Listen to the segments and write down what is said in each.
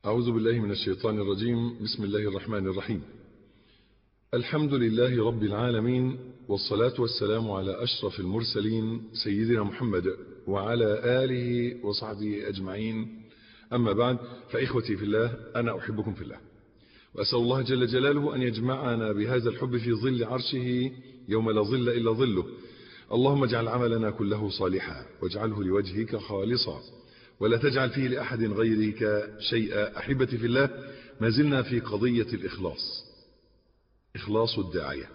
أعوذ بالله من الشيطان الرجيم بسم الله الرحمن الرحيم الحمد لله رب العالمين والصلاة والسلام على أشرف المرسلين سيدنا محمد وعلى آله وصحبه أجمعين أما بعد فإخوتي في الله أنا أحبكم في الله وأسأل الله جل جلاله أن يجمعنا بهذا الحب في ظل عرشه يوم لا ظل إلا ظله اللهم اجعل عملنا كله صالحا واجعله لوجهك خالصا ولا تجعل فيه لأحد غيرك شيئا أحبتي في الله ما زلنا في قضية الإخلاص إخلاص الداعية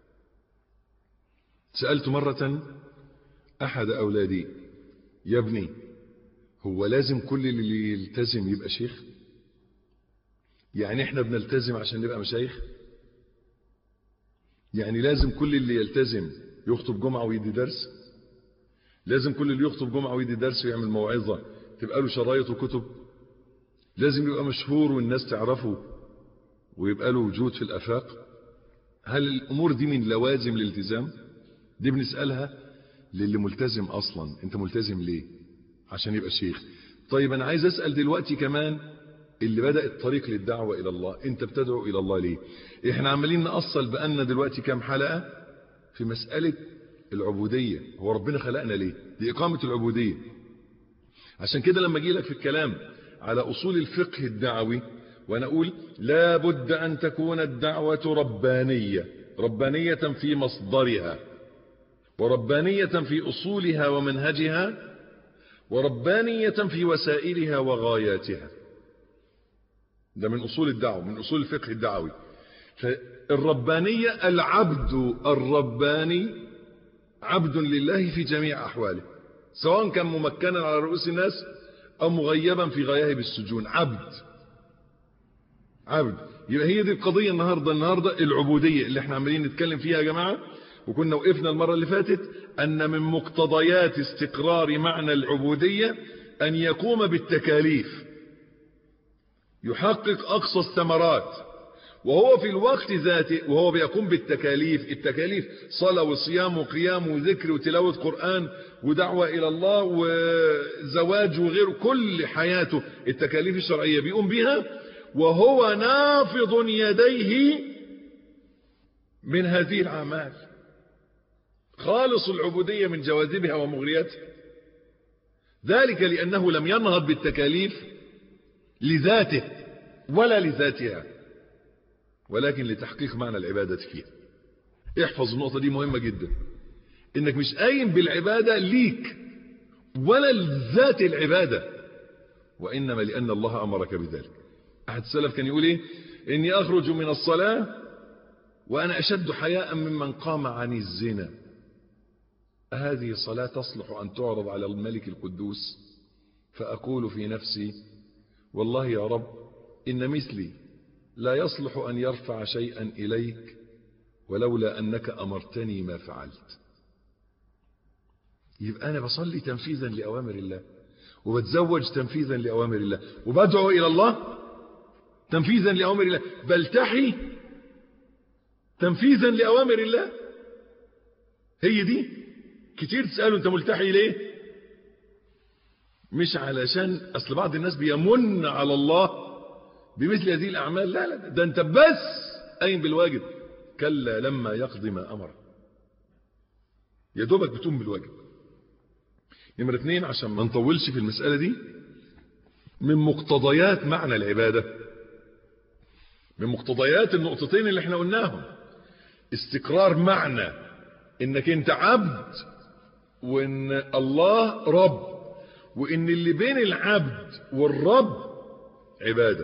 سألت مرة أحد أولادي يا ابني هو لازم كل اللي يلتزم يبقى شيخ يعني احنا بنلتزم عشان نبقى مشايخ يعني لازم كل اللي يلتزم يخطب جمعة ويدي درس لازم كل اللي يخطب جمعة ويدي درس ويعمل موعظة تبقى له شرايط وكتب لازم يبقى مشهور والناس تعرفه ويبقى له وجود في الأفاق هل الأمور دي من لوازم الالتزام دي بنسألها للي ملتزم أصلا انت ملتزم ليه عشان يبقى شيخ طيب أنا عايز أسأل دلوقتي كمان اللي بدأ الطريق للدعوة إلى الله انت بتدعو إلى الله ليه احنا عمالين نأصل بأن دلوقتي كام حلقة في مسألة العبودية هو ربنا خلقنا ليه دي إقامة العبودية عشان كده لما اجي لك في الكلام على أصول الفقه الدعوي وأنا أقول لا بد أن تكون الدعوة ربانية ربانية في مصدرها وربانية في أصولها ومنهجها وربانية في وسائلها وغاياتها ده من أصول الدعوة من أصول الفقه الدعوي فالربانية العبد الرباني عبد لله في جميع أحواله سواء كان ممكنا على رؤوس الناس أو مغيبا في غياهب السجون عبد عبد يبقى هي دي القضية النهاردة النهاردة العبودية اللي احنا عمالين نتكلم فيها يا جماعة وكنا وقفنا المرة اللي فاتت أن من مقتضيات استقرار معنى العبودية أن يقوم بالتكاليف يحقق أقصى الثمرات وهو في الوقت ذاته وهو بيقوم بالتكاليف التكاليف صلاة وصيام وقيام وذكر وتلاوة قرآن ودعوة إلى الله وزواج وغيره كل حياته التكاليف الشرعية بيقوم بها وهو نافض يديه من هذه الأعمال خالص العبودية من جواذبها ومغرياتها ذلك لأنه لم ينهض بالتكاليف لذاته ولا لذاتها ولكن لتحقيق معنى العبادة فيها احفظ النقطة دي مهمة جدا انك مش قايم بالعبادة ليك ولا لذات العبادة وإنما لأن الله أمرك بذلك أحد السلف كان يقول إيه إني أخرج من الصلاة وأنا أشد حياء ممن قام عن الزنا هذه الصلاة تصلح أن تعرض على الملك القدوس فأقول في نفسي والله يا رب إن مثلي لا يصلح أن يرفع شيئا إليك ولولا أنك أمرتني ما فعلت يبقى أنا بصلي تنفيذا لأوامر الله وبتزوج تنفيذا لأوامر الله وبدعو إلى الله تنفيذا لأوامر الله بلتحي تنفيذا لأوامر الله هي دي كتير تسألوا انت ملتحي ليه مش علشان اصل بعض الناس بيمن على الله بمثل هذه الاعمال لا لا ده انت بس قايم بالواجب كلا لما يقضي ما امر يا دوبك بتقوم بالواجب نمرة اتنين عشان ما نطولش في المسألة دي من مقتضيات معنى العبادة من مقتضيات النقطتين اللي احنا قلناهم استقرار معنى انك انت عبد وان الله رب وان اللي بين العبد والرب عبادة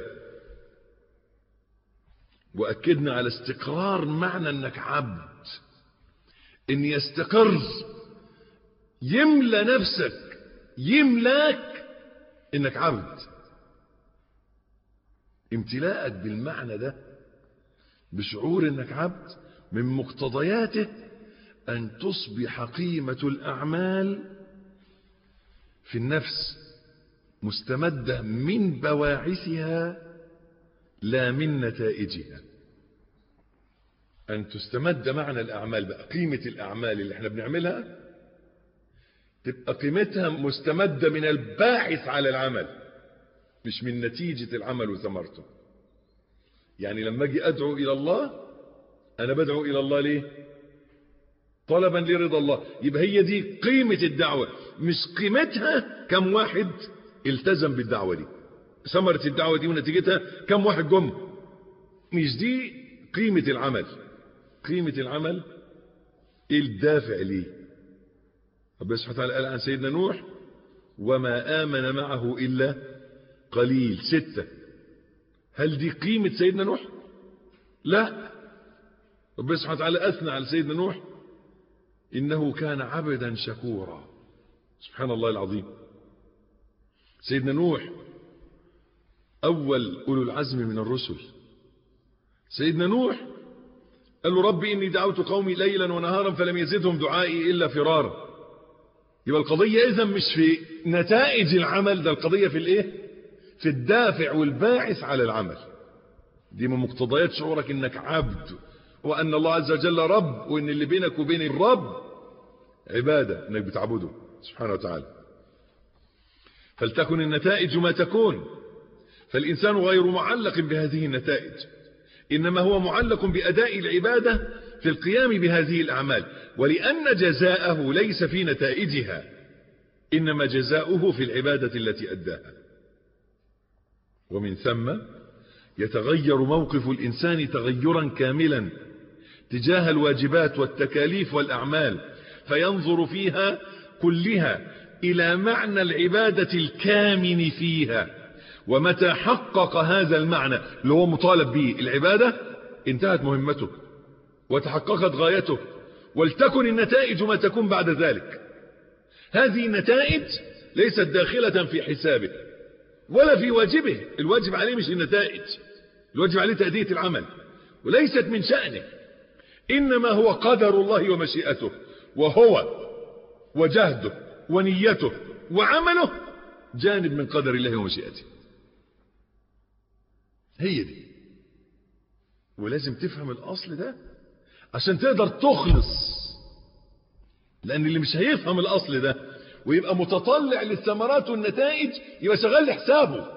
واكدنا على استقرار معنى انك عبد ان يستقر يملى نفسك يملاك انك عبد امتلاءك بالمعنى ده بشعور انك عبد من مقتضياته ان تصبح قيمة الاعمال في النفس مستمدة من بواعثها لا من نتائجها ان تستمد معنى الاعمال بقى قيمة الاعمال اللي احنا بنعملها تبقى قيمتها مستمدة من الباعث على العمل مش من نتيجة العمل وثمرته يعني لما اجي ادعو الى الله انا بدعو الى الله ليه طلبا لرضا الله يبقى هي دي قيمة الدعوة مش قيمتها كم واحد التزم بالدعوة دي ثمرة الدعوة دي ونتيجتها كم واحد جم مش دي قيمة العمل قيمة العمل ايه الدافع ليه ربنا سبحانه وتعالى قال عن سيدنا نوح وما آمن معه إلا قليل ستة هل دي قيمة سيدنا نوح لا ربنا سبحانه وتعالى أثنى على سيدنا نوح إنه كان عبدا شكورا سبحان الله العظيم سيدنا نوح أول أولو العزم من الرسل سيدنا نوح قال له ربي إني دعوت قومي ليلا ونهارا فلم يزدهم دعائي إلا فرارا يبقى القضية إذا مش في نتائج العمل ده القضية في الإيه في الدافع والباعث على العمل دي من مقتضيات شعورك إنك عبد وأن الله عز وجل رب وإن اللي بينك وبين الرب عبادة إنك بتعبده سبحانه وتعالى فلتكن النتائج ما تكون فالإنسان غير معلق بهذه النتائج إنما هو معلق بأداء العبادة في القيام بهذه الأعمال ولأن جزاءه ليس في نتائجها إنما جزاؤه في العبادة التي أداها ومن ثم يتغير موقف الإنسان تغيرا كاملا تجاه الواجبات والتكاليف والأعمال فينظر فيها كلها إلى معنى العبادة الكامن فيها ومتى حقق هذا المعنى اللي هو مطالب به العبادة انتهت مهمته وتحققت غايته ولتكن النتائج ما تكون بعد ذلك هذه النتائج ليست داخلة في حسابه ولا في واجبه الواجب عليه مش النتائج الواجب عليه تأدية العمل وليست من شأنه إنما هو قدر الله ومشيئته وهو وجهده ونيته وعمله جانب من قدر الله ومشيئته هي دي ولازم تفهم الأصل ده عشان تقدر تخلص لأن اللي مش هيفهم الأصل ده ويبقى متطلع للثمرات والنتائج يبقى شغال لحسابه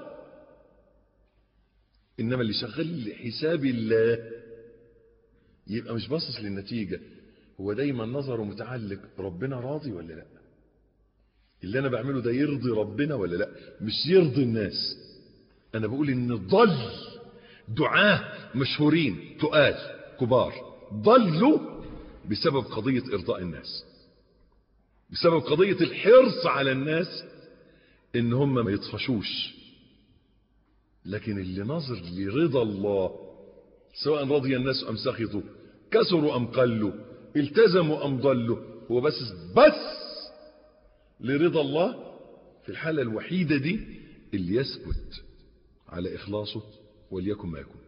إنما اللي شغال لحساب الله يبقى مش باصص للنتيجة هو دايما نظره متعلق ربنا راضي ولا لا اللي أنا بعمله ده يرضي ربنا ولا لا مش يرضي الناس أنا بقول إن ضل دعاه مشهورين تقال كبار ضلوا بسبب قضية إرضاء الناس بسبب قضية الحرص على الناس إن هم ما يطفشوش لكن اللي نظر لرضا الله سواء رضي الناس أم سخطوا كسروا أم قلوا التزموا أم ضلوا هو بس بس لرضا الله في الحالة الوحيدة دي اللي يثبت على إخلاصه وليكن ما يكون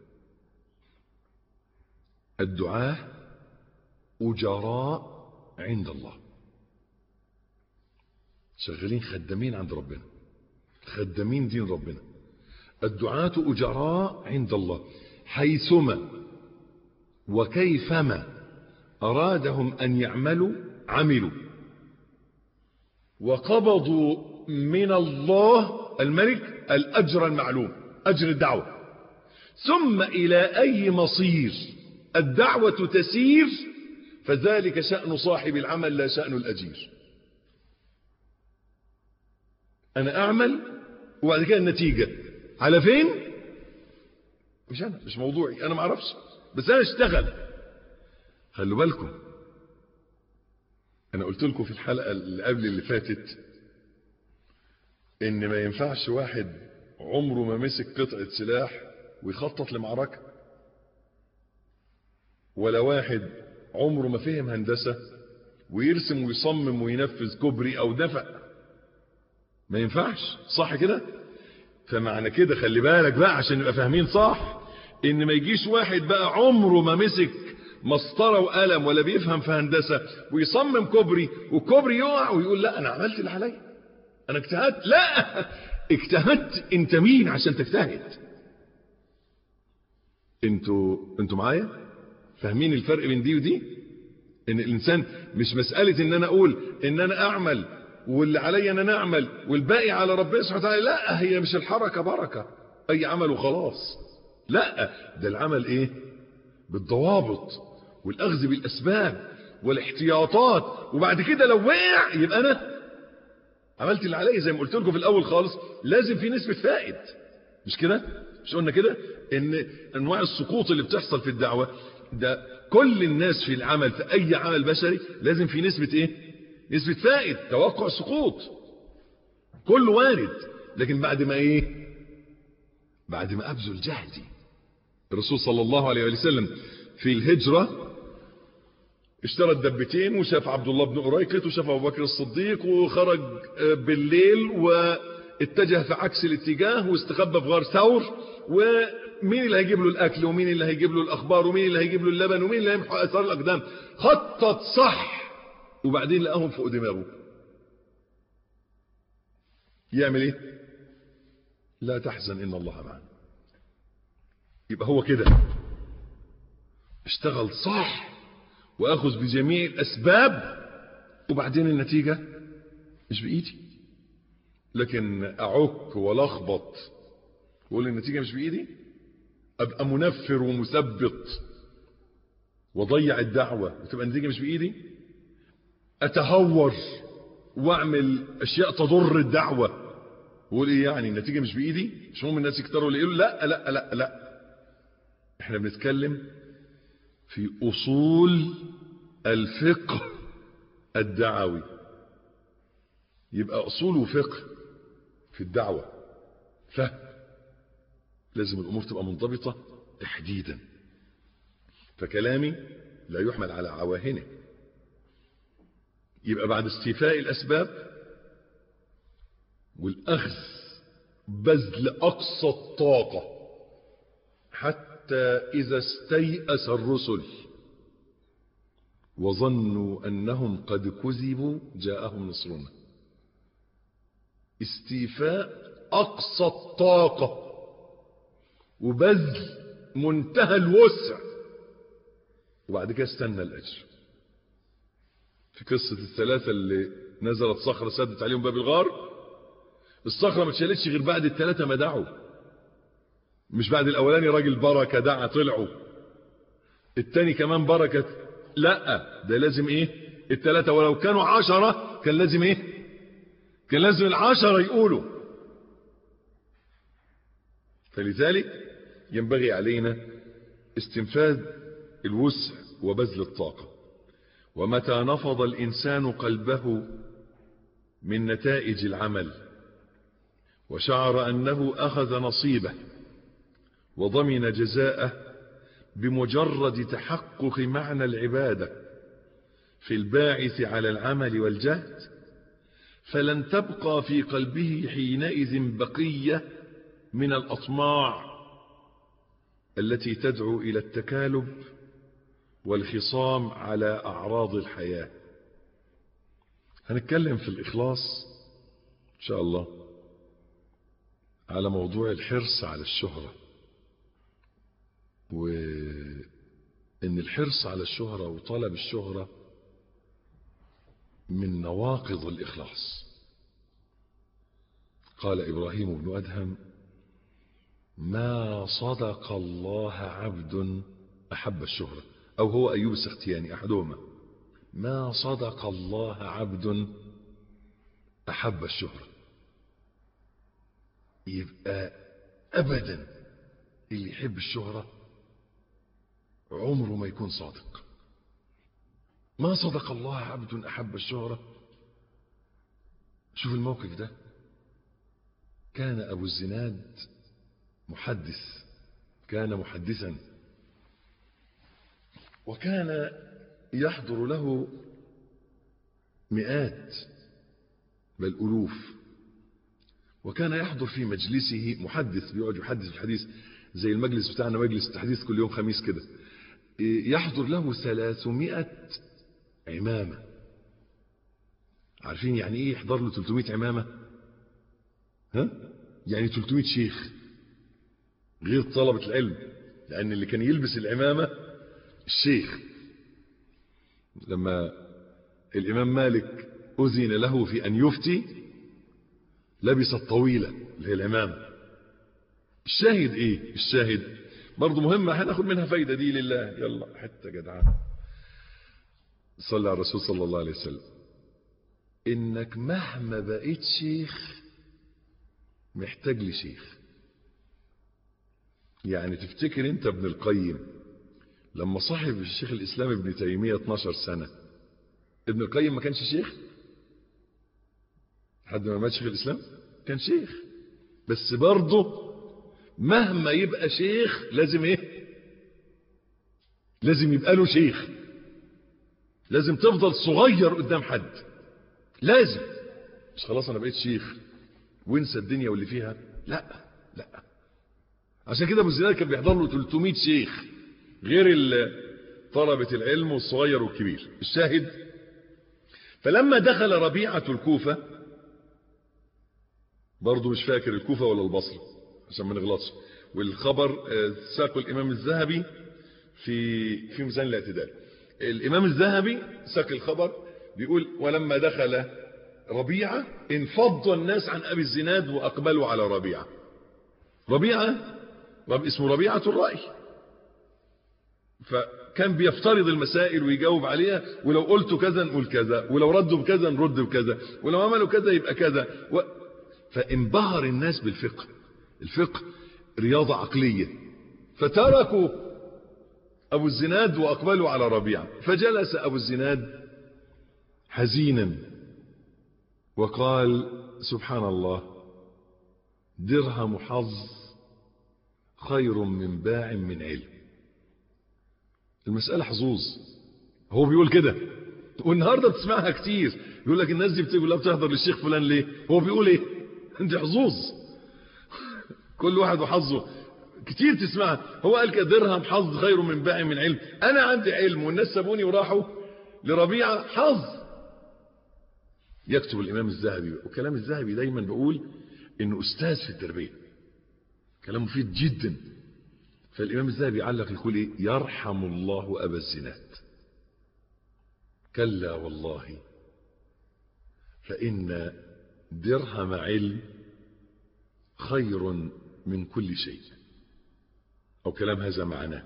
الدعاء أجراء عند الله شغالين خدامين عند ربنا خدامين دين ربنا الدعاة أجراء عند الله حيثما وكيفما أرادهم أن يعملوا عملوا وقبضوا من الله الملك الأجر المعلوم أجر الدعوة ثم إلى أي مصير الدعوة تسير فذلك شأن صاحب العمل لا شأن الأجير أنا أعمل وبعد كده النتيجة على فين مش أنا مش موضوعي أنا ما اعرفش بس أنا اشتغل خلوا بالكم أنا قلت لكم في الحلقة اللي قبل اللي فاتت إن ما ينفعش واحد عمره ما مسك قطعة سلاح ويخطط لمعركة ولا واحد عمره ما فهم هندسة ويرسم ويصمم وينفذ كوبري أو دفع ما ينفعش صح كده فمعنى كده خلي بالك بقى عشان نبقى فاهمين صح ان ما يجيش واحد بقى عمره ما مسك مسطره وقلم ولا بيفهم في هندسه ويصمم كوبري والكوبري يقع ويقول لا انا عملت اللي عليا انا اجتهدت لا اجتهدت انت مين عشان تجتهد انتوا انتوا معايا فاهمين الفرق بين دي ودي ان الانسان مش مساله ان انا اقول ان انا اعمل واللي علي انا نعمل والباقي على ربنا سبحانه وتعالى لا هي مش الحركة بركة اي عمل وخلاص لا ده العمل ايه بالضوابط والاخذ بالاسباب والاحتياطات وبعد كده لو وقع يبقى انا عملت اللي عليا زي ما قلت لكم في الاول خالص لازم في نسبة فائد مش كده مش قلنا كده ان انواع السقوط اللي بتحصل في الدعوة ده كل الناس في العمل في اي عمل بشري لازم في نسبة ايه نسبة فائد توقع سقوط كل وارد لكن بعد ما ايه بعد ما ابذل جهدي الرسول صلى الله عليه وسلم في الهجرة اشترى الدبتين وشاف عبد الله بن أريقط وشاف أبو بكر الصديق وخرج بالليل واتجه في عكس الاتجاه واستخبى في غار ثور ومين اللي هيجيب له الأكل ومين اللي هيجيب له الأخبار ومين اللي هيجيب له اللبن ومين اللي هيمحو أثار الأقدام خطط صح وبعدين لقاهم فوق دماغه يعمل ايه لا تحزن إن الله معنا يبقى هو كده اشتغل صح واخذ بجميع الاسباب وبعدين النتيجة مش بايدي لكن اعك ولخبط واقول النتيجة مش بايدي ابقى منفر ومثبط وضيع الدعوة وتبقى النتيجة مش بايدي اتهور واعمل اشياء تضر الدعوة وقول ايه يعني النتيجة مش بايدي مش مهم الناس يكتروا اللي يقولوا لا لا لا لا احنا بنتكلم في اصول الفقه الدعوي يبقى اصول فقه في الدعوة فهم لازم الامور تبقى منضبطة تحديدا فكلامي لا يحمل على عواهنه يبقى بعد استيفاء الاسباب والاخذ بذل اقصى الطاقة حتى اذا استيأس الرسل وظنوا انهم قد كذبوا جاءهم نصرنا استيفاء اقصى الطاقة وبذل منتهى الوسع وبعد كده استنى الاجر في قصة الثلاثة اللي نزلت صخرة سدت عليهم باب الغار الصخرة ما اتشالتش غير بعد الثلاثة ما دعوا مش بعد الاولاني راجل بركة دعا طلعوا التاني كمان بركة لا ده لازم ايه الثلاثة ولو كانوا عشرة كان لازم ايه كان لازم العشرة يقولوا فلذلك ينبغي علينا استنفاذ الوسع وبذل الطاقة ومتى نفض الإنسان قلبه من نتائج العمل وشعر أنه أخذ نصيبه وضمن جزاءه بمجرد تحقق معنى العبادة في الباعث على العمل والجهد فلن تبقى في قلبه حينئذ بقية من الأطماع التي تدعو إلى التكالب والخصام على أعراض الحياة هنتكلم في الإخلاص إن شاء الله على موضوع الحرص على الشهرة وإن الحرص على الشهرة وطلب الشهرة من نواقض الإخلاص قال إبراهيم بن أدهم ما صدق الله عبد أحب الشهرة أو هو أيوب السختياني أحدهما ما صدق الله عبد أحب الشهرة يبقى أبدا اللي يحب الشهرة عمره ما يكون صادق ما صدق الله عبد أحب الشهرة شوف الموقف ده كان أبو الزناد محدث كان محدثا وكان يحضر له مئات بل ألوف وكان يحضر في مجلسه محدث بيقعد يحدث الحديث زي المجلس بتاعنا مجلس التحديث كل يوم خميس كده يحضر له ثلاثمائة عمامة عارفين يعني ايه يحضر له 300 عمامة ها يعني 300 شيخ غير طلبة العلم لأن اللي كان يلبس العمامة الشيخ لما الإمام مالك أذن له في أن يفتي لبس الطويلة اللي هي الإمامة الشاهد إيه الشاهد برضو مهمة هناخد منها فايدة دي لله يلا حتى جدعان صلى على الرسول صلى الله عليه وسلم إنك مهما بقيت شيخ محتاج لشيخ يعني تفتكر انت ابن القيم لما صاحب الشيخ الإسلام ابن تيمية 12 سنة ابن القيم ما كانش شيخ حد ما مات شيخ الإسلام كان شيخ بس برضه مهما يبقى شيخ لازم ايه لازم يبقى له شيخ لازم تفضل صغير قدام حد لازم مش خلاص انا بقيت شيخ وانسى الدنيا واللي فيها لا لا عشان كده ابو الزناد كان بيحضر له 300 شيخ غير طلبة العلم والصغير والكبير الشاهد فلما دخل ربيعة الكوفة برضه مش فاكر الكوفة ولا البصرة عشان ما نغلطش والخبر ساق الإمام الذهبي في في ميزان الاعتدال الإمام الذهبي ساق الخبر بيقول ولما دخل ربيعة انفض الناس عن أبي الزناد وأقبلوا على ربيعة ربيعة رب اسمه ربيعة الرأي فكان بيفترض المسائل ويجاوب عليها ولو قلت كذا نقول كذا ولو ردوا بكذا نرد بكذا ولو عملوا كذا يبقى كذا و... فانبهر الناس بالفقه الفقه رياضة عقلية فتركوا أبو الزناد وأقبلوا على ربيعة فجلس أبو الزناد حزينا وقال سبحان الله درهم حظ خير من باع من علم المسألة حظوظ هو بيقول كده والنهاردة بتسمعها كتير يقول لك الناس دي بتقول لا بتحضر للشيخ فلان ليه هو بيقول ايه انت حظوظ كل واحد وحظه كتير تسمعها هو قال كده درهم حظ خير من باع من علم انا عندي علم والناس سابوني وراحوا لربيعة حظ يكتب الامام الذهبي وكلام الذهبي دايما بقول انه استاذ في التربية كلام مفيد جدا فالامام الذهبي يعلق يقول ايه يرحم الله ابا الزناد كلا والله فان درهم علم خير من كل شيء أو كلام هذا معناه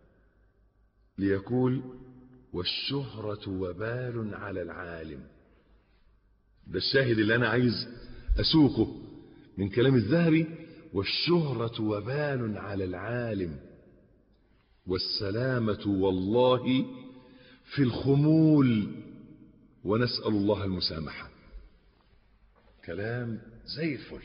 ليقول والشهرة وبال على العالم ده الشاهد اللي أنا عايز أسوقه من كلام الذهبي والشهرة وبال على العالم والسلامة والله في الخمول ونسأل الله المسامحة كلام زي الفل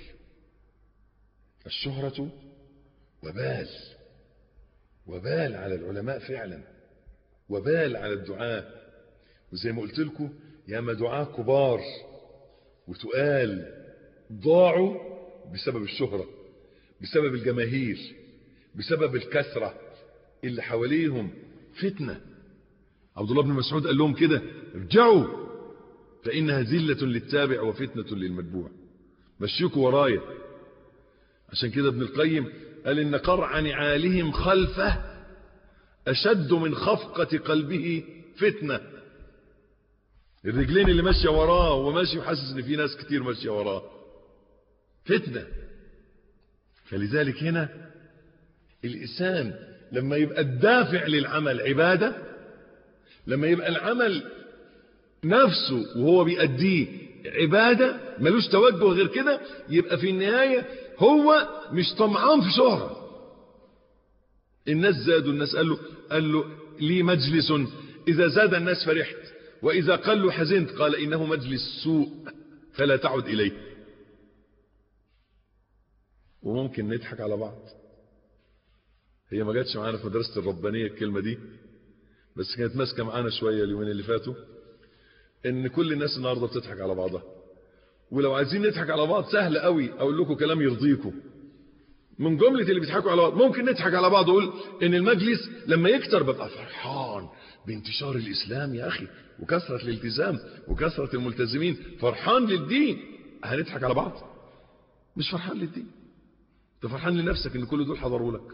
الشهرة وبال وبال على العلماء فعلا وبال على الدعاء وزي ما قلت لكم ياما دعاء كبار وتقال ضاعوا بسبب الشهرة بسبب الجماهير بسبب الكثرة اللي حواليهم فتنة عبد الله بن مسعود قال لهم كده ارجعوا فإنها زلة للتابع وفتنة للمتبوع مشيكوا ورايا عشان كده ابن القيم قال إن قرع نعالهم خلفه أشد من خفقة قلبه فتنة الرجلين اللي ماشية وراه وماشي وحاسس ان في ناس كتير ماشية وراه فتنة فلذلك هنا الإنسان لما يبقى الدافع للعمل عبادة لما يبقى العمل نفسه وهو بيأديه عبادة ملوش توجه غير كده يبقى في النهاية هو مش طمعان في شهرة الناس زادوا الناس قال له, قال له لي مجلس إذا زاد الناس فرحت وإذا قلوا حزنت قال إنه مجلس سوء فلا تعد إليه وممكن نضحك على بعض هي ما جاتش معانا في مدرسة الربانية الكلمة دي بس كانت ماسكة معانا شوية اليومين اللي فاتوا ان كل الناس النهاردة بتضحك على بعضها ولو عايزين نضحك على بعض سهل قوي اقول لكم كلام يرضيكم من جملة اللي بيضحكوا على بعض ممكن نضحك على بعض اقول ان المجلس لما يكتر ببقى فرحان بانتشار الاسلام يا اخي وكثرة الالتزام وكثرة الملتزمين فرحان للدين هنضحك على بعض مش فرحان للدين انت فرحان لنفسك ان كل دول حضروا لك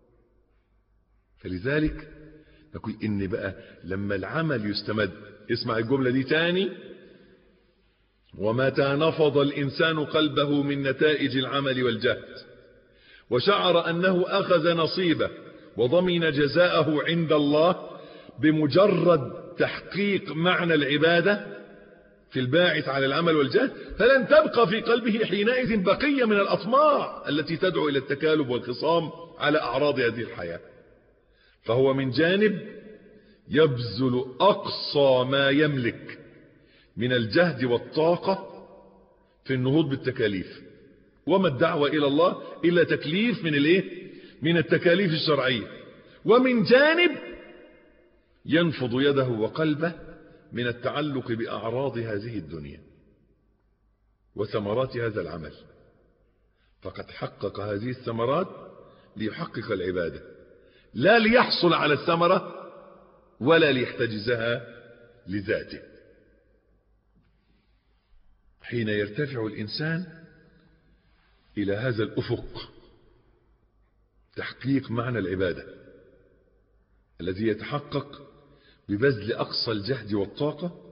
فلذلك نقول ان بقى لما العمل يستمد اسمع الجملة دي تاني ومتى نفض الإنسان قلبه من نتائج العمل والجهد وشعر أنه أخذ نصيبه وضمن جزاءه عند الله بمجرد تحقيق معنى العبادة في الباعث على العمل والجهد فلن تبقى في قلبه حينئذ بقية من الأطماع التي تدعو إلى التكالب والخصام على أعراض هذه الحياة فهو من جانب يبذل أقصى ما يملك من الجهد والطاقة في النهوض بالتكاليف وما الدعوة إلى الله إلا تكليف من الايه من التكاليف الشرعية ومن جانب ينفض يده وقلبه من التعلق بأعراض هذه الدنيا وثمرات هذا العمل فقد حقق هذه الثمرات ليحقق العبادة لا ليحصل على الثمرة ولا ليحتجزها لذاته حين يرتفع الإنسان إلى هذا الأفق تحقيق معنى العبادة الذي يتحقق ببذل أقصى الجهد والطاقة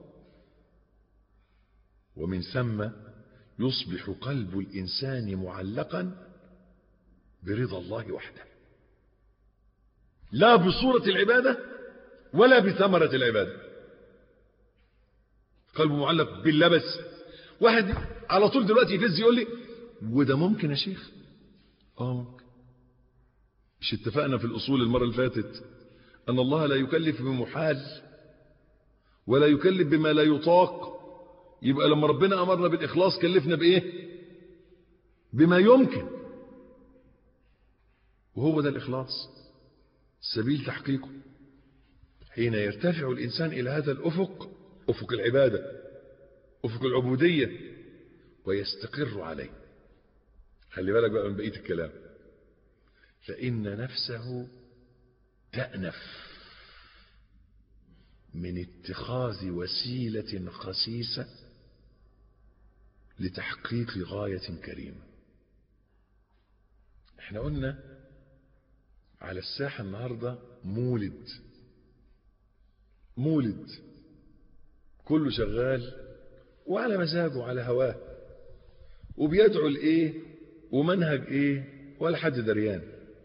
ومن ثم يصبح قلب الإنسان معلقا برضا الله وحده لا بصورة العبادة ولا بثمرة العبادة قلبه معلق باللبس واحد على طول دلوقتي يفز يقول لي وده ممكن يا شيخ اه ممكن مش اتفقنا في الأصول المرة اللي فاتت أن الله لا يكلف بمحال ولا يكلف بما لا يطاق يبقى لما ربنا أمرنا بالإخلاص كلفنا بإيه بما يمكن وهو ده الإخلاص سبيل تحقيقه حين يرتفع الإنسان إلى هذا الأفق أفق العبادة أفق العبودية ويستقر عليه خلي بالك بقى من بقية الكلام فإن نفسه تأنف من اتخاذ وسيلة خسيسة لتحقيق غاية كريمة احنا قلنا على الساحة النهاردة مولد مولد كله شغال وعلى مزاجه على هواه وبيدعو لايه ومنهج ايه ولا حد دريان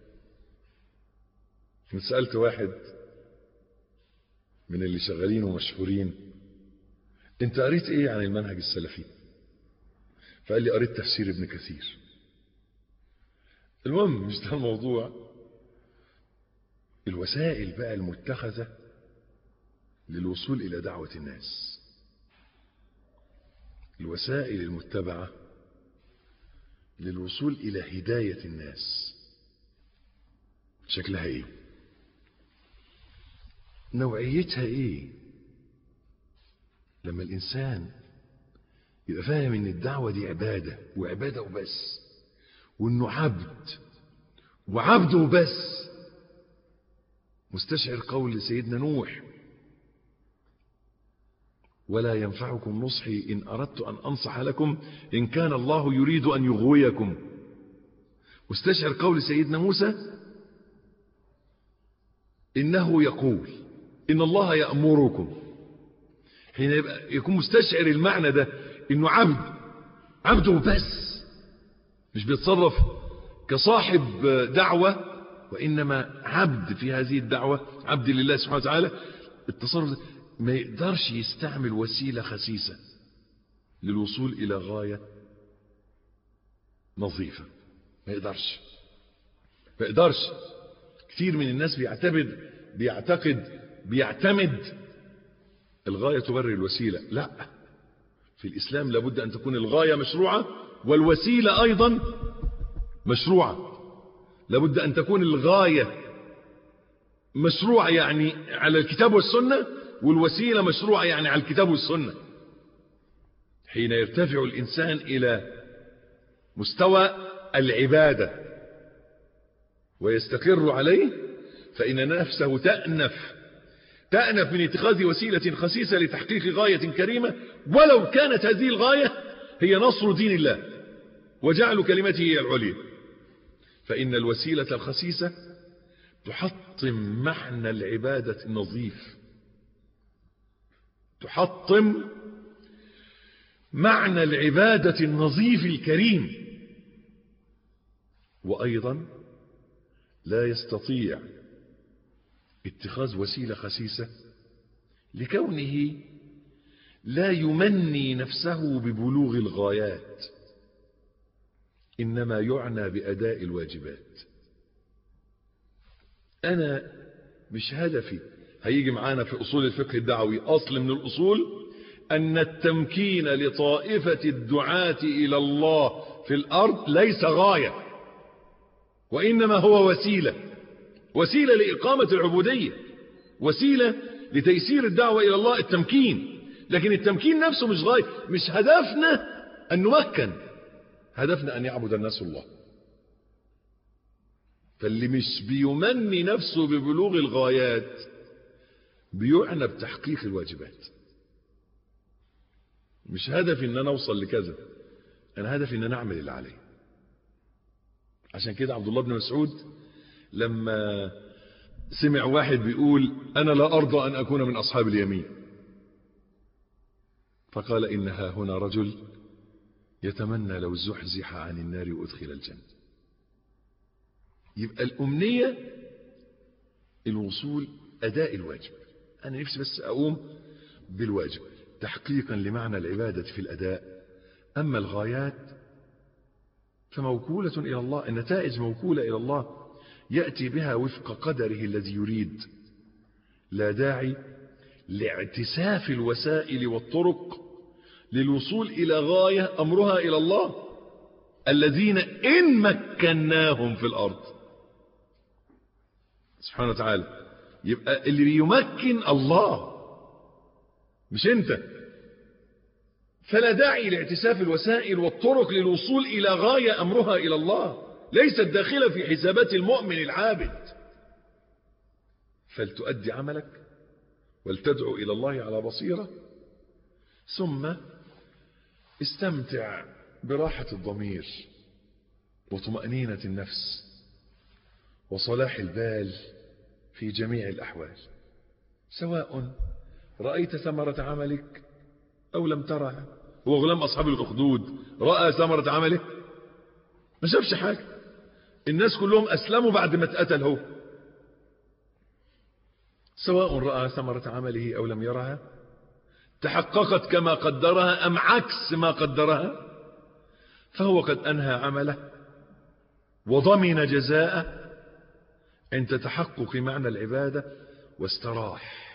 سألت واحد من اللي شغالين ومشهورين انت قريت ايه عن المنهج السلفي فقال لي قريت تفسير ابن كثير المهم مش ده الموضوع الوسائل بقى المتخذة للوصول إلى دعوة الناس الوسائل المتبعة للوصول إلى هداية الناس شكلها ايه نوعيتها ايه لما الانسان يبقى فاهم ان الدعوة دي عبادة وعبادة وبس وانه عبد وعبد وبس مستشعر قول سيدنا نوح ولا ينفعكم نصحي إن أردت أن أنصح لكم إن كان الله يريد أن يغويكم مستشعر قول سيدنا موسى إنه يقول إن الله يأمركم حين يبقى يكون مستشعر المعنى ده إنه عبد عبده بس مش بيتصرف كصاحب دعوة وإنما عبد في هذه الدعوة عبد لله سبحانه وتعالى التصرف ده ما يقدرش يستعمل وسيلة خسيسة للوصول إلى غاية نظيفة ما يقدرش ما يقدرش كثير من الناس بيعتمد بيعتقد بيعتمد الغاية تبرر الوسيلة لا في الإسلام لابد أن تكون الغاية مشروعة والوسيلة أيضا مشروعة لابد أن تكون الغاية مشروعة يعني على الكتاب والسنة والوسيلة مشروعة يعني على الكتاب والسنة حين يرتفع الإنسان إلى مستوى العبادة ويستقر عليه فإن نفسه تأنف تأنف من اتخاذ وسيلة خسيسة لتحقيق غاية كريمة ولو كانت هذه الغاية هي نصر دين الله وجعل كلمته هي العليا فإن الوسيلة الخسيسة تحطم معنى العبادة النظيف تحطم معنى العبادة النظيف الكريم وأيضا لا يستطيع اتخاذ وسيلة خسيسة لكونه لا يمني نفسه ببلوغ الغايات إنما يعنى بأداء الواجبات أنا مش هدفي هيجي معانا في أصول الفقه الدعوي أصل من الأصول أن التمكين لطائفة الدعاة إلى الله في الأرض ليس غاية وإنما هو وسيلة وسيلة لإقامة العبودية وسيلة لتيسير الدعوة إلى الله التمكين لكن التمكين نفسه مش غاية مش هدفنا أن نمكن هدفنا أن يعبد الناس الله فاللي مش بيمني نفسه ببلوغ الغايات بيعنى بتحقيق الواجبات مش هدفي ان انا اوصل لكذا انا هدفي ان انا اعمل اللي علي عشان كده عبد الله بن مسعود لما سمع واحد بيقول انا لا ارضى ان اكون من اصحاب اليمين فقال انها هنا رجل يتمنى لو زحزح عن النار وادخل الجنه يبقى الامنيه الوصول اداء الواجب انا نفسي بس اقوم بالواجب تحقيقا لمعنى العبادة في الأداء أما الغايات فموكولة إلى الله النتائج موكولة إلى الله يأتي بها وفق قدره الذي يريد لا داعي لاعتساف الوسائل والطرق للوصول إلى غاية أمرها إلى الله الذين إن مكناهم في الأرض سبحانه وتعالى يبقى اللي بيمكن الله مش انت فلا داعي لاعتساف الوسائل والطرق للوصول إلى غاية أمرها إلى الله ليست داخلة في حسابات المؤمن العابد فلتؤدي عملك ولتدعو إلى الله على بصيرة ثم استمتع براحة الضمير وطمأنينة النفس وصلاح البال في جميع الأحوال سواء رأيت ثمرة عملك أو لم ترها هو غلام أصحاب الأخدود رأى ثمرة عمله ما شافش حاجة الناس كلهم أسلموا بعد ما اتقتل هو سواء رأى ثمرة عمله أو لم يرها تحققت كما قدرها أم عكس ما قدرها فهو قد أنهى عمله وضمن جزاءه عند تحقق معنى العبادة واستراح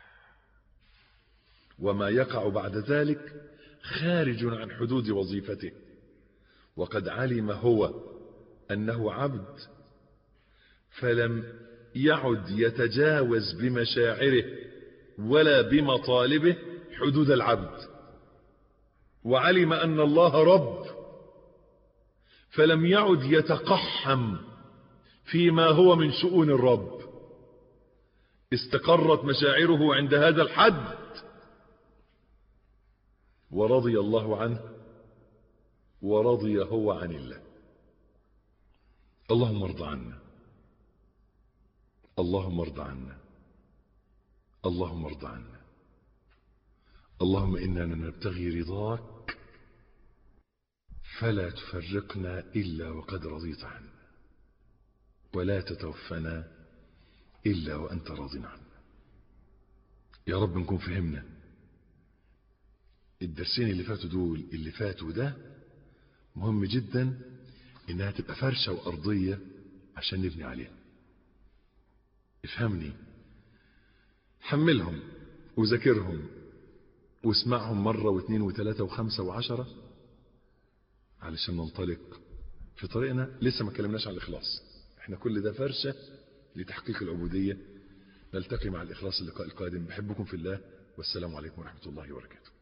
وما يقع بعد ذلك خارج عن حدود وظيفته وقد علم هو أنه عبد فلم يعد يتجاوز بمشاعره ولا بمطالبه حدود العبد وعلم أن الله رب فلم يعد يتقحم فيما هو من شؤون الرب استقرت مشاعره عند هذا الحد ورضي الله عنه ورضي هو عن الله اللهم ارض عنا اللهم ارض عنا اللهم ارض عنا اللهم إننا نبتغي رضاك فلا تفرقنا إلا وقد رضيت عنا ولا تتوفنا إلا وأنت راض عنا يا رب نكون فهمنا الدرسين اللي فاتوا دول اللي فاتوا ده مهم جدا انها تبقى فرشة وارضية عشان نبني عليها افهمني حملهم وذاكرهم واسمعهم مرة واثنين وثلاثة وخمسة وعشرة علشان ننطلق في طريقنا لسه ما كلمناش عن الإخلاص احنا كل ده فرشة لتحقيق العبودية نلتقي مع الإخلاص اللقاء القادم بحبكم في الله والسلام عليكم ورحمة الله وبركاته